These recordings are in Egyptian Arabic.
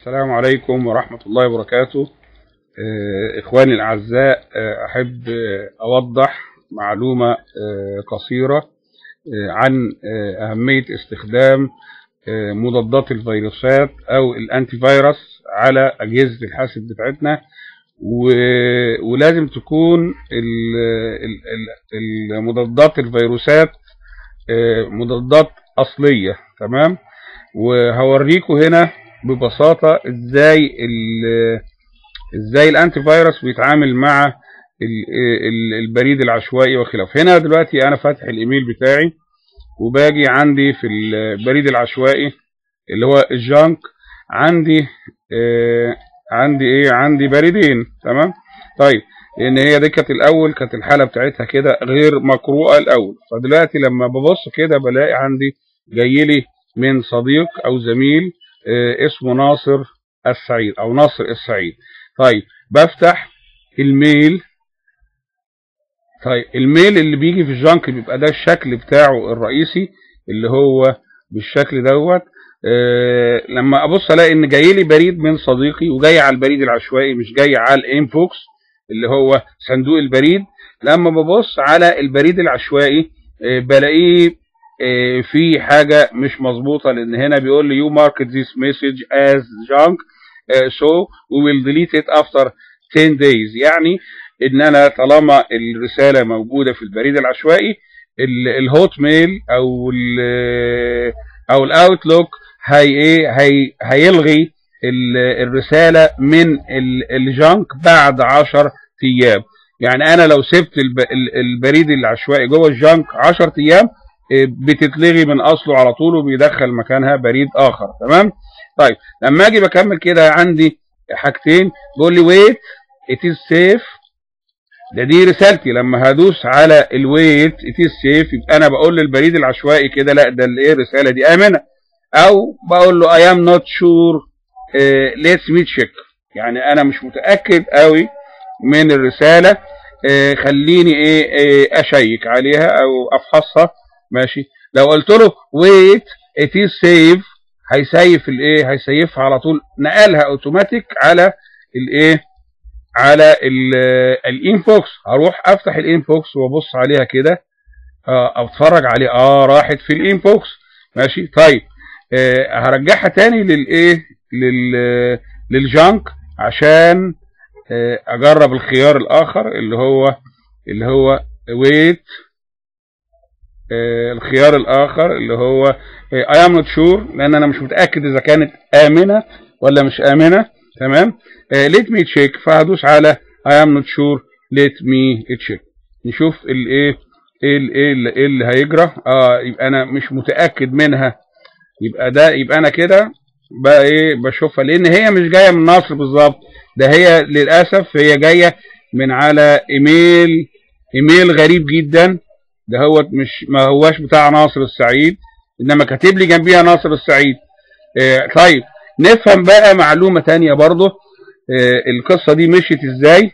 السلام عليكم ورحمة الله وبركاته آه، إخواني الأعزاء آه، أحب آه، أوضح معلومة آه، قصيرة آه، عن آه، أهمية استخدام آه، مضادات الفيروسات أو الأنتي فيروس على أجهزة الحاسب بتاعتنا و- ولازم تكون ال- ال- ال- المضادات الفيروسات آه، مضادات أصلية تمام وهوريكم هنا ببساطة ازاي ال- ازاي الانتي فيروس بيتعامل مع ال- ال- البريد العشوائي وخلافه هنا دلوقتي انا فاتح الايميل بتاعي وباجي عندي في البريد العشوائي اللي هو الجانك عندي آه عندي ايه عندي بريدين تمام طيب لان هي دي كانت الاول كانت الحاله بتاعتها كده غير مقروءه الاول فدلوقتي لما ببص كده بلاقي عندي جاي لي من صديق او زميل آه اسمه ناصر السعيد او ناصر السعيد طيب بفتح الميل طيب الميل اللي بيجي في الجانك بيبقى ده الشكل بتاعه الرئيسي اللي هو بالشكل دوت آه لما ابص الاقي ان جاي لي بريد من صديقي وجاي على البريد العشوائي مش جاي على الانفوكس اللي هو صندوق البريد لما ببص على البريد العشوائي آه بلاقيه آه في حاجه مش مظبوطه لان هنا بيقول لي you mark this message as junk uh, so we will delete it after 10 days يعني ان انا طالما الرساله موجوده في البريد العشوائي ال- الهوت ميل او ال او الاوتلوك هي ايه هي هيلغي ال- الرساله من ال- الجانك بعد 10 ايام يعني انا لو سبت الب- ال- البريد العشوائي جوه الجانك 10 ايام إيه، بتتلغي من اصله على طول وبيدخل مكانها بريد اخر تمام طيب لما اجي بكمل كده عندي حاجتين بيقول لي ويت it is safe ده دي رسالتي لما هدوس على الويت it is safe يبقى انا بقول للبريد العشوائي كده لا ده الايه الرساله دي امنه او بقول له I am not sure uh, let's me check يعني انا مش متاكد قوي من الرساله آه، خليني ايه آه، اشيك عليها او افحصها ماشي لو قلت له wait it is safe هيسيف الايه هيسيفها على طول نقلها اوتوماتيك على الايه على ال- الانفوكس هروح افتح الانفوكس وابص عليها كده اه اتفرج عليه اه راحت في الانفوكس ماشي طيب آه هرجعها تاني للايه لل للجانك عشان آه اجرب الخيار الاخر اللي هو اللي هو ويت الخيار الاخر اللي هو اي ام نوت شور لان انا مش متاكد اذا كانت امنه ولا مش امنه تمام ليت مي تشيك فهدوس على اي ام نوت شور ليت مي تشيك نشوف الايه ايه ال- ايه ال- ايه اللي هيجرى اه يبقى انا مش متاكد منها يبقى ده يبقى انا كده بقى ايه بشوفها لان هي مش جايه من مصر بالظبط ده هي للاسف هي جايه من على ايميل ايميل غريب جدا ده هو مش ما هواش بتاع ناصر السعيد انما كاتب لي جنبيها ناصر السعيد آه طيب نفهم بقى معلومة تانية برضه آه القصة دي مشيت ازاي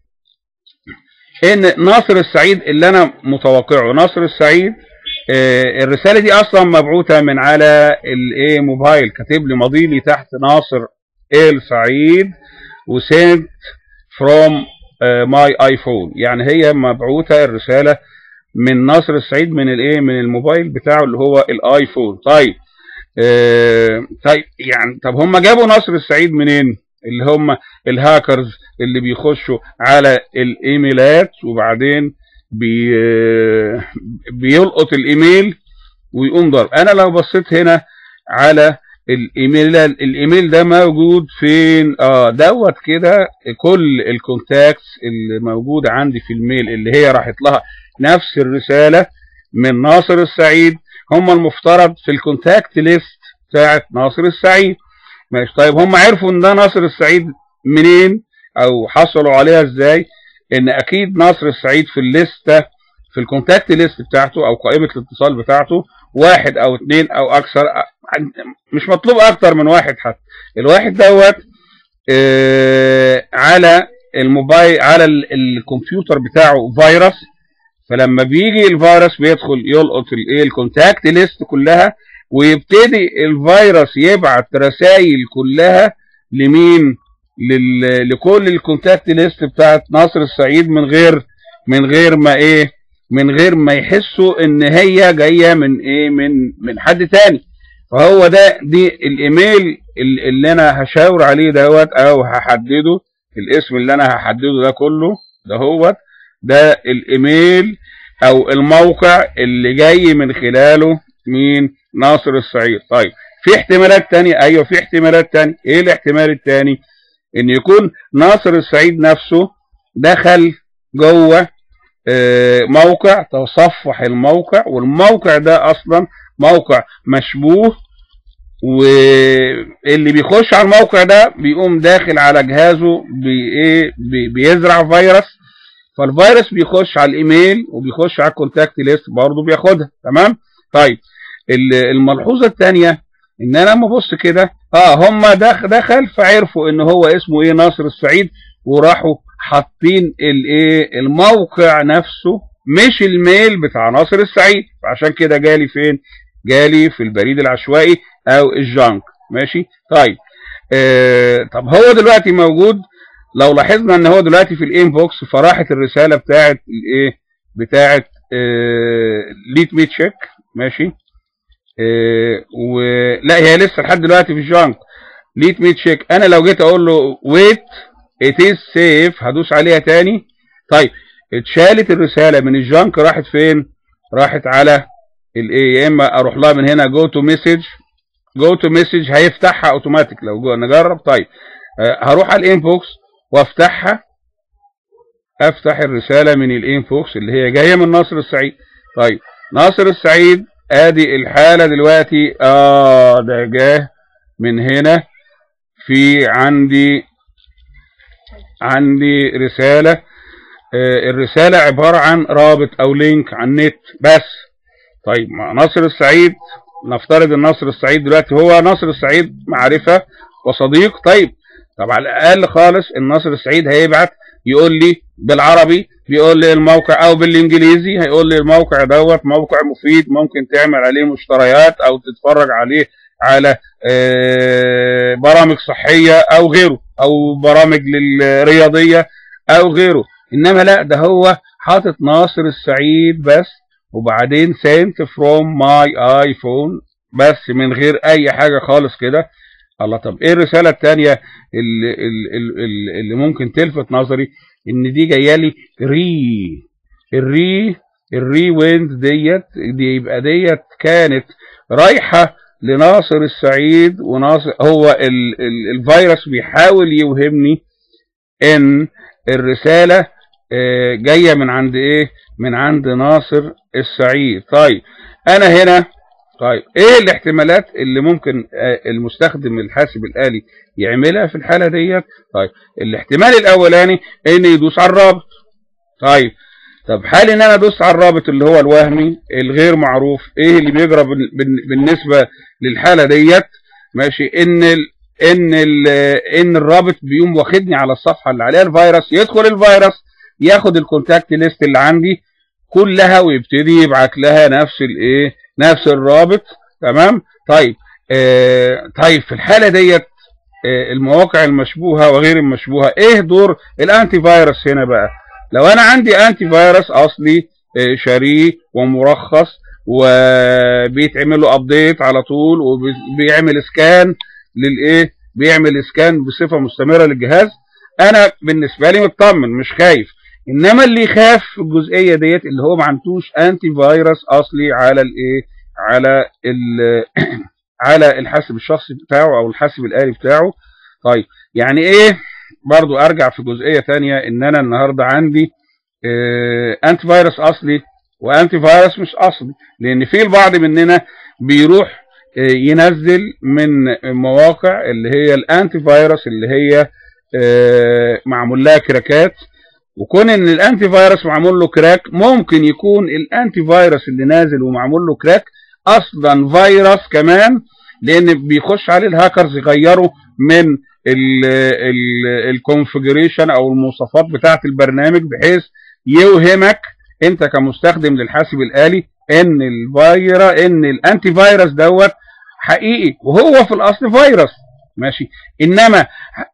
ان ناصر السعيد اللي انا متوقعه ناصر السعيد آه الرسالة دي اصلا مبعوثة من على الايه موبايل كاتب لي ماضي لي تحت ناصر ال سعيد وسنت فروم ماي ايفون يعني هي مبعوثة الرسالة من ناصر السعيد من الايه من الموبايل بتاعه اللي هو الايفون طيب آه طيب يعني طب هم جابوا ناصر السعيد منين اللي هم الهاكرز اللي بيخشوا على الايميلات وبعدين بي آه، بيلقط الايميل ويقوم ضرب انا لو بصيت هنا على الايميل الايميل ده موجود فين اه دوت كده كل الكونتاكتس اللي موجوده عندي في الميل اللي هي راحت لها نفس الرساله من ناصر السعيد هم المفترض في الكونتاكت ليست بتاعت ناصر السعيد ماشي طيب هم عرفوا ان ده ناصر السعيد منين او حصلوا عليها ازاي ان اكيد ناصر السعيد في الليسته في الكونتاكت ليست بتاعته او قائمه الاتصال بتاعته واحد او اثنين او اكثر مش مطلوب اكتر من واحد حتى الواحد دوت آه على الموبايل على ال- الكمبيوتر بتاعه فيروس فلما بيجي الفيروس بيدخل يلقط الايه الكونتاكت ليست كلها ويبتدي الفيروس يبعت رسائل كلها لمين لل... لكل الكونتاكت ليست بتاعت ناصر السعيد من غير من غير ما ايه من غير ما يحسوا ان هي جايه من ايه من من حد تاني فهو ده دي الايميل اللي انا هشاور عليه دوت او هحدده الاسم اللي انا هحدده ده كله دهوت ده الايميل او الموقع اللي جاي من خلاله مين ناصر السعيد طيب في احتمالات تانية ايوه في احتمالات تانية ايه الاحتمال التاني ان يكون ناصر السعيد نفسه دخل جوه موقع تصفح الموقع والموقع ده اصلا موقع مشبوه واللي بيخش على الموقع ده بيقوم داخل على جهازه بايه بيزرع فيروس فالفيروس بيخش على الايميل وبيخش على الكونتاكت ليست برضه بياخدها تمام طيب الملحوظه الثانيه ان انا لما ابص كده اه هم دخل فعرفوا ان هو اسمه ايه ناصر السعيد وراحوا حاطين الايه الموقع نفسه مش الميل بتاع ناصر السعيد فعشان كده جالي فين جالي في البريد العشوائي او الجانك ماشي طيب آه طب هو دلوقتي موجود لو لاحظنا ان هو دلوقتي في الانبوكس فراحت الرساله بتاعت الايه بتاعت آه ليت مي تشيك ماشي آه ولا هي لسه لحد دلوقتي في الجانك ليت مي تشيك انا لو جيت اقول له ويت ات از سيف هدوس عليها تاني طيب اتشالت الرساله من الجانك راحت فين راحت على الايه يا اما اروح لها من هنا جو تو مسج جو تو مسج هيفتحها اوتوماتيك لو جو نجرب طيب أه هروح على الانبوكس وافتحها افتح الرساله من الانبوكس اللي هي جايه من ناصر السعيد طيب ناصر السعيد ادي الحاله دلوقتي اه ده جاه من هنا في عندي عندي رساله آه الرساله عباره عن رابط او لينك على النت بس طيب مع ناصر السعيد نفترض ان ناصر السعيد دلوقتي هو ناصر السعيد معرفة وصديق طيب طب على الاقل خالص ان ناصر السعيد هيبعت يقول لي بالعربي بيقول لي الموقع او بالانجليزي هيقول لي الموقع دوت موقع مفيد ممكن تعمل عليه مشتريات او تتفرج عليه على برامج صحية او غيره او برامج للرياضية او غيره انما لا ده هو حاطط ناصر السعيد بس وبعدين sent from my iPhone بس من غير اي حاجة خالص كده الله طب ايه الرسالة التانية اللي, اللي, اللي ممكن تلفت نظري ان دي جايه لي ري الري الري ويند ديت دي يبقى ديت كانت رايحة لناصر السعيد وناصر هو ال ال الفيروس بيحاول يوهمني ان الرسالة جاية من عند ايه من عند ناصر السعيد طيب انا هنا طيب ايه الاحتمالات اللي ممكن المستخدم الحاسب الآلي يعملها في الحالة ديت طيب الاحتمال الاولاني ان يدوس على الرابط طيب طب حال ان انا ادوس على الرابط اللي هو الوهمي الغير معروف ايه اللي بيجرى بالنسبة للحالة ديت ماشي ان ال ان ال ان الرابط بيقوم واخدني على الصفحة اللي عليها الفيروس يدخل الفيروس ياخد الكونتاكت ليست اللي عندي كلها ويبتدي يبعت لها نفس الايه نفس الرابط تمام طيب آه طيب في الحاله ديت آه المواقع المشبوهه وغير المشبوهه ايه دور الانتي فيروس هنا بقى لو انا عندي انتي فيروس اصلي آه شاريه ومرخص وبيتعمل له ابديت على طول وبيعمل سكان للايه بيعمل سكان بصفه مستمره للجهاز انا بالنسبه لي مطمن مش خايف انما اللي يخاف في الجزئيه ديت اللي هو ما عندوش انتي فيروس اصلي على الايه على ال على الحاسب الشخصي بتاعه او الحاسب الالي بتاعه طيب يعني ايه برضو ارجع في جزئيه ثانيه ان انا النهارده عندي اه انتي فيروس اصلي وانتي فيروس مش اصلي لان في البعض مننا بيروح اه ينزل من مواقع اللي هي الانتي فيروس اللي هي اه معمول لها كراكات وكون ان الانتي فيروس معمول له كراك ممكن يكون الانتي فيروس اللي نازل ومعمول له كراك اصلا فيروس كمان لان بيخش عليه الهاكرز يغيروا من الكونفجريشن او المواصفات بتاعه البرنامج بحيث يوهمك انت كمستخدم للحاسب الالي ان الفيرا ان الانتي فيروس دوت حقيقي وهو في الاصل فيروس ماشي انما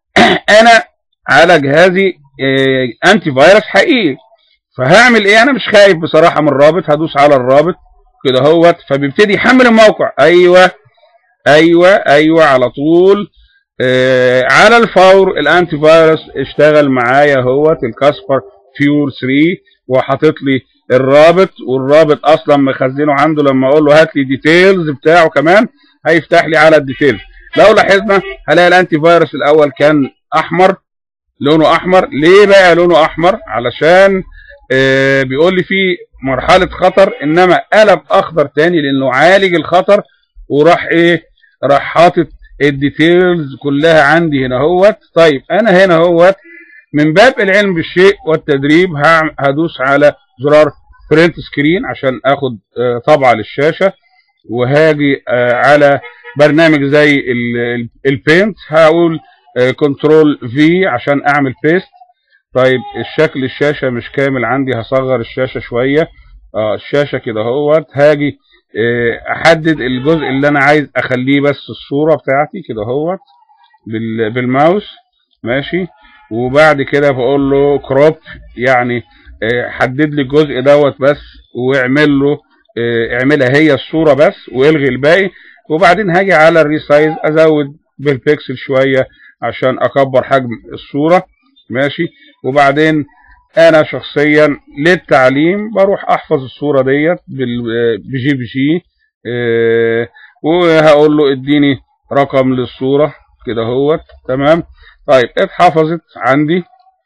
انا على جهازي اه انتي فيروس حقيقي فهعمل ايه انا مش خايف بصراحة من الرابط هدوس على الرابط كده هوت فبيبتدي يحمل الموقع ايوه ايوه ايوه على طول اه على الفور الانتي فيروس اشتغل معايا اهوت الكاسبر فيور 3 وحاطط لي الرابط والرابط اصلا مخزنه عنده لما اقول له هات لي ديتيلز بتاعه كمان هيفتح لي على الديتيلز لو لاحظنا هلاقي الانتي فيروس الاول كان احمر لونه احمر ليه بقى لونه احمر علشان آه بيقول لي في مرحله خطر انما قلب اخضر تاني لانه عالج الخطر وراح ايه راح حاطط الديتيلز كلها عندي هنا اهوت طيب انا هنا اهوت من باب العلم بالشيء والتدريب هدوس على زرار برنت سكرين عشان اخد آه طبعه للشاشه وهاجي آه على برنامج زي البينت هقول كنترول في عشان اعمل بيست طيب الشكل الشاشه مش كامل عندي هصغر الشاشه شويه اه الشاشه كده اهوت هاجي آه احدد الجزء اللي انا عايز اخليه بس الصوره بتاعتي كده اهوت بالماوس ماشي وبعد كده بقول له كروب يعني آه حدد لي الجزء دوت بس واعمل له آه اعملها هي الصوره بس والغي الباقي وبعدين هاجي على الريسايز ازود بالبيكسل شويه عشان اكبر حجم الصوره ماشي وبعدين انا شخصيا للتعليم بروح احفظ الصوره ديت بجي بي جي اه وهقول له اديني رقم للصوره كده اهوت تمام طيب اتحفظت عندي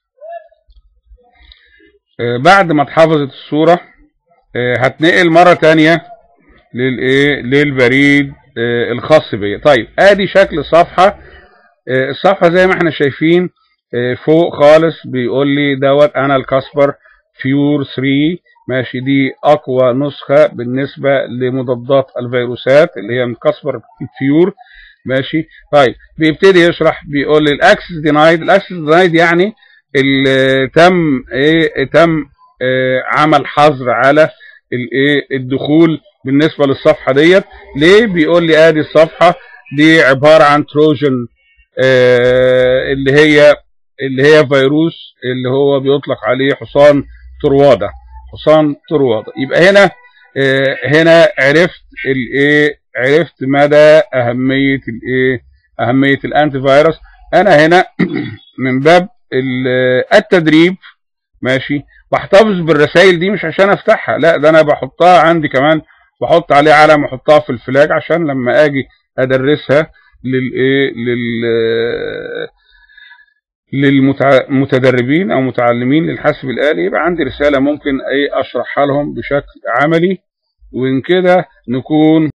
اه بعد ما اتحفظت الصوره اه هتنقل مره تانية للايه للبريد الخاص بيا طيب ادي شكل الصفحه الصفحه زي ما احنا شايفين فوق خالص بيقول لي دوت انا الكاسبر فيور 3 ماشي دي اقوى نسخه بالنسبه لمضادات الفيروسات اللي هي من كاسبر فيور ماشي طيب بيبتدي يشرح بيقول لي الاكسس دينايد الاكسس دينايد يعني اللي تم ايه تم إيه عمل حظر على الايه الدخول بالنسبه للصفحه ديت ليه بيقول لي ادي الصفحه دي عباره عن تروجن آه اللي هي اللي هي فيروس اللي هو بيطلق عليه حصان طروادة حصان طروادة يبقى هنا آه هنا عرفت الايه عرفت مدى اهميه الايه اهميه الانتي فيروس انا هنا من باب التدريب ماشي بحتفظ بالرسائل دي مش عشان افتحها لا ده انا بحطها عندي كمان بحط عليه علم واحطها في الفلاج عشان لما اجي ادرسها للايه لل للمتدربين او متعلمين للحاسب الالي يبقى عندي رساله ممكن ايه اشرحها لهم بشكل عملي وان كده نكون